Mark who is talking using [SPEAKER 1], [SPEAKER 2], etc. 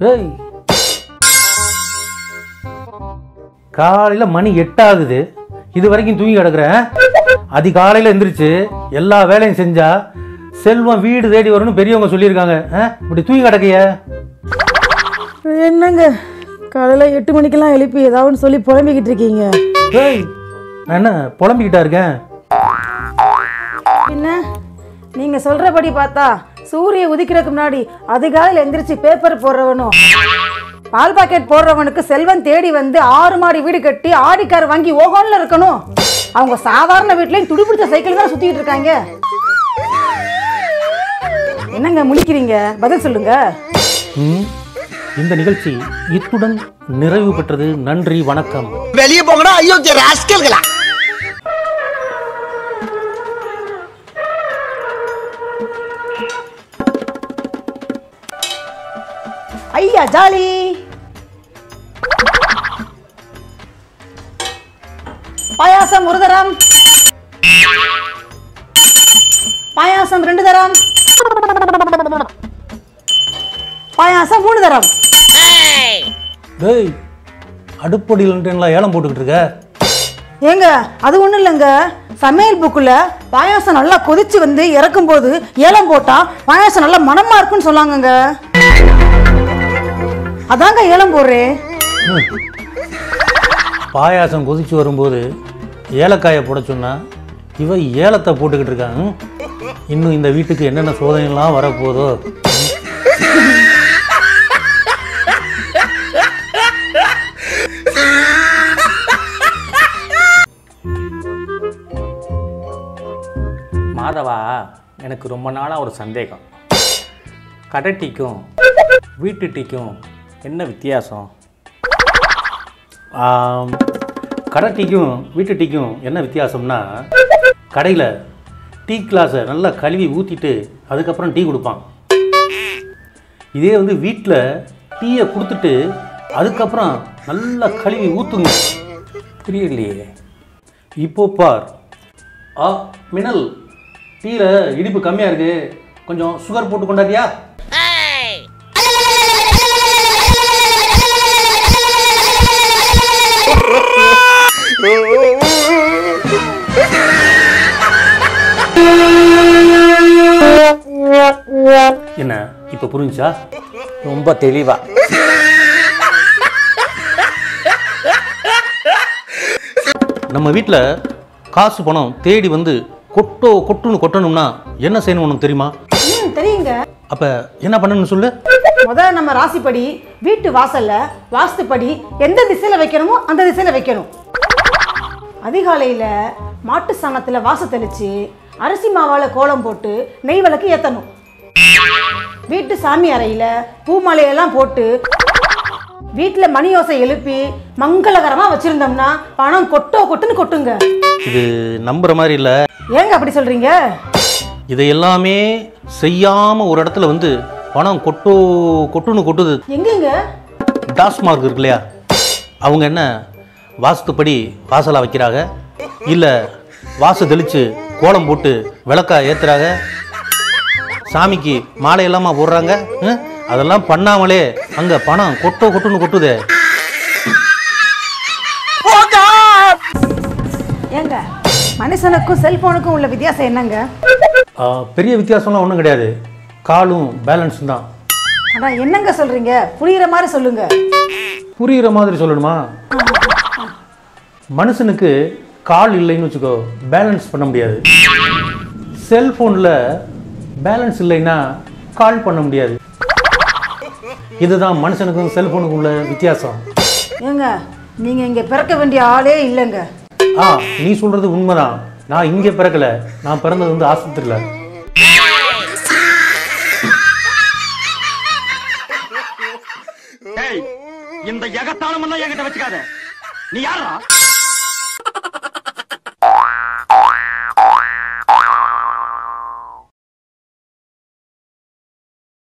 [SPEAKER 1] ஏய் காலையில் மணி எட்டாகுது இது வரைக்கும் தூங்கி கிடக்குறேன் அதிகாலையில் எந்திரிச்சு எல்லா வேலையும் செஞ்சா செல்வம் வீடு தேடி வரும்னு பெரியவங்க சொல்லியிருக்காங்க ஆ? இப்படி தூங்கி கிடக்கைய
[SPEAKER 2] என்னங்க காலையில் எட்டு மணிக்கெல்லாம் எழுப்பி ஏதாவது சொல்லி புலம்பிக்கிட்டு இருக்கீங்க
[SPEAKER 1] ஏய் நான் என்ன புலம்பிக்கிட்டா இருக்கேன்
[SPEAKER 2] என்ன நீங்க சொல்றபடி பார்த்தா சூரிய உதிக்கிறதுக்கு முன்னாடி அதிகாலையில் எந்திரிச்சு பேப்பர் போடுறவனும் பால் பாக்கெட் போடுறவனுக்கு செல்வம் தேடி வந்து ஆறு மாடி வீடு கட்டி ஆடி கார் வாங்கி ஓகோன்ல இருக்கணும் அவங்க சாதாரண வீட்லயும் துடிபிடிச்ச சைக்கிள் தான் சுத்திட்டு இருக்காங்க என்னங்க முழிக்கிறீங்க பதில் சொல்லுங்க
[SPEAKER 1] ம், இந்த நிகழ்ச்சி இத்துடன் நிறைவு பெற்றது நன்றி வணக்கம்
[SPEAKER 3] வெளியே போங்கடா ஐயோ ராஸ்கல்களா
[SPEAKER 2] ஐயா ஜாலி பாயாசம் ஒரு தரம் பாயாசம் ரெண்டு தரம் பாயாசம் மூணு தரம்
[SPEAKER 1] டேய் அடுப்படியில் ஏலம் போட்டுக்கிட்டு இருக்க
[SPEAKER 2] ஏங்க அது ஒண்ணும் இல்லைங்க சமையல் புக்குல பாயாசம் நல்லா கொதிச்சு வந்து இறக்கும் போது ஏலம் போட்டா பாயாசம் நல்லா மணமா இருக்குன்னு சொன்னாங்கங்க அதாங்க ஏலம் போடுறேன்
[SPEAKER 1] பாயாசம் கொதிச்சு வரும்போது ஏலக்காயை போட சொன்னா இவ ஏலத்தை போட்டுக்கிட்டு இருக்காங்க ம். இன்னும் இந்த வீட்டுக்கு என்னென்ன சோதனைலாம் வரப்போதோ
[SPEAKER 4] மாதவா எனக்கு ரொம்ப நாளாக ஒரு சந்தேகம் கடை டீக்கும் வீட்டு டீக்கும் என்ன வித்தியாசம்
[SPEAKER 1] ஆம், கடை டீக்கும் வீட்டு டீக்கும் என்ன வித்தியாசம்னா கடையில் டீ கிளாஸை நல்லா கழுவி ஊற்றிட்டு அதுக்கப்புறம் டீ கொடுப்பான் இதே வந்து வீட்டில் டீயை கொடுத்துட்டு அதுக்கப்புறம் நல்லா கழுவி ஊற்றுங்க
[SPEAKER 4] புரியலையே
[SPEAKER 1] இப்போ பார் ஆ மினல் டீயில் இனிப்பு கம்மியாக இருக்கு கொஞ்சம் சுகர் போட்டு கொண்டாடியா என்ன இப்போ புரிஞ்சா
[SPEAKER 4] ரொம்ப தெளிவா
[SPEAKER 1] நம்ம வீட்டில் காசு பணம் தேடி வந்து கொட்டோ கொட்டுன்னு கொட்டணும்னா என்ன செய்யணும் உனக்கு தெரியுமா
[SPEAKER 2] ம் தெரியுங்க
[SPEAKER 1] அப்போ என்ன பண்ணணும்னு சொல்லு
[SPEAKER 2] முதல்ல நம்ம ராசிப்படி வீட்டு வாசல்ல வாஸ்துப்படி எந்த திசையில வைக்கணுமோ அந்த திசையில வைக்கணும் அதிகாலையில மாட்டு சாணத்துல வாச தெளிச்சு அரிசி மாவால கோலம் போட்டு நெய் விளக்கு ஏத்தணும் வீட்டு சாமி அறையில பூமாலையெல்லாம் போட்டு வீட்டுல மணி ஓசை எழுப்பி மங்களகரமா வச்சிருந்தோம்னா பணம் கொட்டோ கொட்டுன்னு கொட்டுங்க
[SPEAKER 1] இது நம்புற மாதிரி இல்லை
[SPEAKER 2] ஏங்க அப்படி சொல்றீங்க
[SPEAKER 1] இதை எல்லாமே செய்யாமல் ஒரு இடத்துல வந்து பணம் கொட்டோ கொட்டுன்னு கொட்டுது
[SPEAKER 2] எங்கங்க
[SPEAKER 1] டாஸ்மார்க் இருக்கு இல்லையா அவங்க என்ன வாஸ்துப்படி வாசலாக வைக்கிறாங்க இல்லை வாசு தெளித்து கோலம் போட்டு விளக்கா ஏற்றுறாங்க சாமிக்கு மாலை எல்லாமா போடுறாங்க ம்? அதெல்லாம் பண்ணாமலே அங்கே பணம் கொட்டோ கொட்டுன்னு கொட்டுதே
[SPEAKER 2] ஏங்க மனுஷனுக்கும் செல்போனுக்கும் உள்ள வித்தியாசம் என்னங்க
[SPEAKER 1] ஆ, பெரிய வித்தியாசம்லாம் ஒன்றும் கிடையாது காலும் பேலன்ஸும் தான்
[SPEAKER 2] ஆனா என்னங்க சொல்றீங்க புரியுற மாதிரி சொல்லுங்க
[SPEAKER 1] புரிகிற மாதிரி சொல்லணுமா மனுஷனுக்கு கால் இல்லைன்னு வச்சுக்கோ பேலன்ஸ் பண்ண முடியாது செல்ஃபோனில் பேலன்ஸ் இல்லைன்னா கால் பண்ண முடியாது இதுதான் மனுஷனுக்கும் செல்ஃபோனுக்கும் உள்ள வித்தியாசம்
[SPEAKER 2] ஏங்க நீங்க இங்க பிறக்க வேண்டிய ஆளே இல்லைங்க
[SPEAKER 1] ஆ நீ சொல்கிறது உண்மைதான் நான் இங்கே பிறக்கல நான் பிறந்தது வந்து ஆஸ்பத்திரியில்
[SPEAKER 3] இந்த எகத்தாளம் எல்லாம் என்கிட்ட வச்சுக்காத நீ யாரா